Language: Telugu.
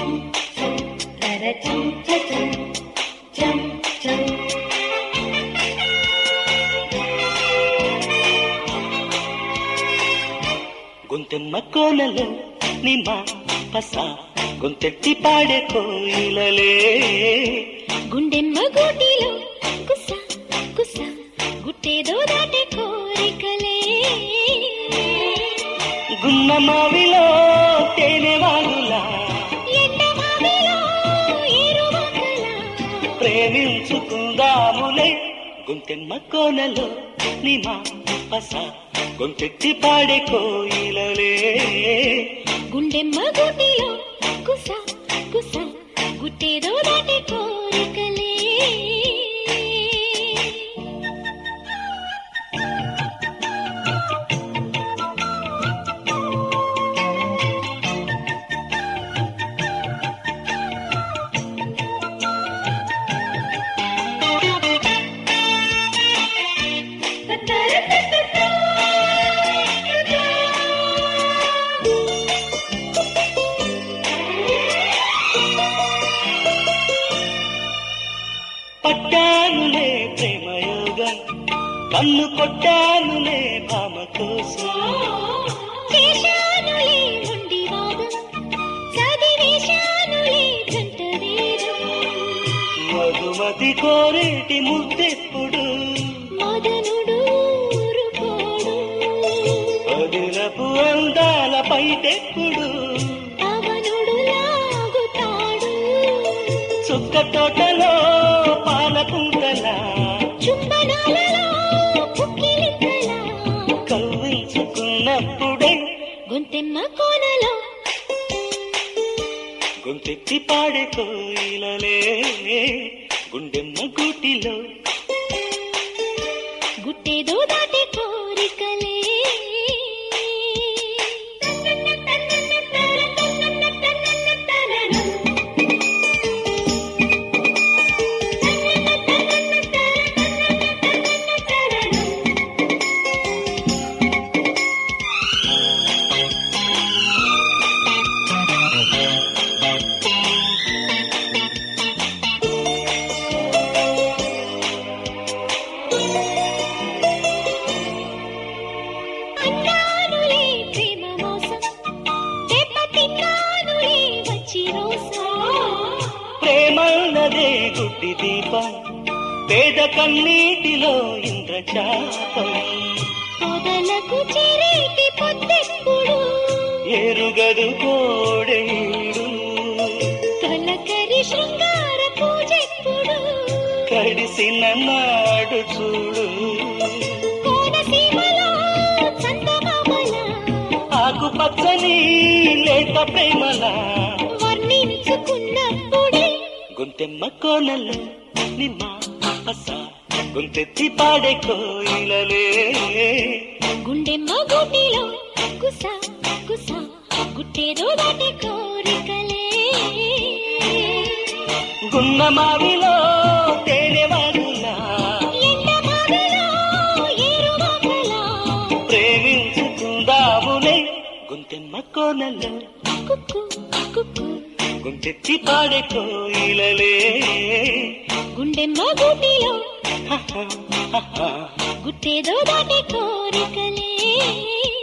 తరచం చచం చం చం గొంతెమ్మ కోనలు నిమ్మ పస గొంతెత్తి పాడే కోయిలలే గుండెమ్మ గూటిలో కుస కుస గుట్టేదో దాటే కోరికలే గున్న మావిలో తేనె వాగులా ఎండమావిలో ఏరువాకలా ప్రేమించుకుందాములే గొంతెమ్మ కోనలు నిమ్మ పస గొంతెత్తి పాడే కోయిలలే గుండెమ్మ గూటిలో కుస కుస గుట్టేదో దాటే కోరికలే పట్టానులే ప్రేమయోగం కన్ను కొట్టానులే భామ కోసం చేశానులే ఉండి వాదం చదివేశానులే జంట వేదం మధుమతి కోరేటి ముద్దెప్పుడు మదనుడు ఊరుకోడు వదిలపు అందాల పైటెప్పుడు అవనుడు లాగుతాడు చుక్క తోటలో పాలకుంటల చుంబనాలలో పుక్కిలింతలా కవ్వించుకున్నప్పుడే గొంతెమ్మ కోనలో గొంతెత్తి పాడే కోయిలలే గుండెమ్మ గూటిలో గుట్టేదో దాటే కోరికలే అన్నానులే ప్రేమ మోసం దెబ్బ తిన్నానులే వచ్చి రోసా ప్రేమన్నదే గుడ్డి దీపం పేద కన్నీటిలో ఇంద్రచాపం పొదలకు చెరేటి పొద్దెప్పుడు ఎరుగదు కోడేడు తొలకరి శృంగార పూజెప్పుడు కడిసిన నాడు చూడు కోనసీమలో చందమామల ఆకుపచ్చని లేత ప్రేమలా వర్ణించుకున్నప్పుడే గొంతెమ్మ కోనలు నిమ్మ పస గొంతెత్తి పాడే కోయిలలే గుండెమ్మ గుండెలో కుస కుస గుట్టేదో దాటి కోరికలే గున్న మావిలో తేనె వాగులా ఎండమావిలో ఏరువాకలా ప్రేమించుకుందాములే గొంతెమ్మ కోనలు కుక్కు కుక్కు గొంతెత్తి పాడే కోయిలలే గుండెమ్మ గుండెలో హహ, హహ. గుట్టేదో దాటి కోరికలే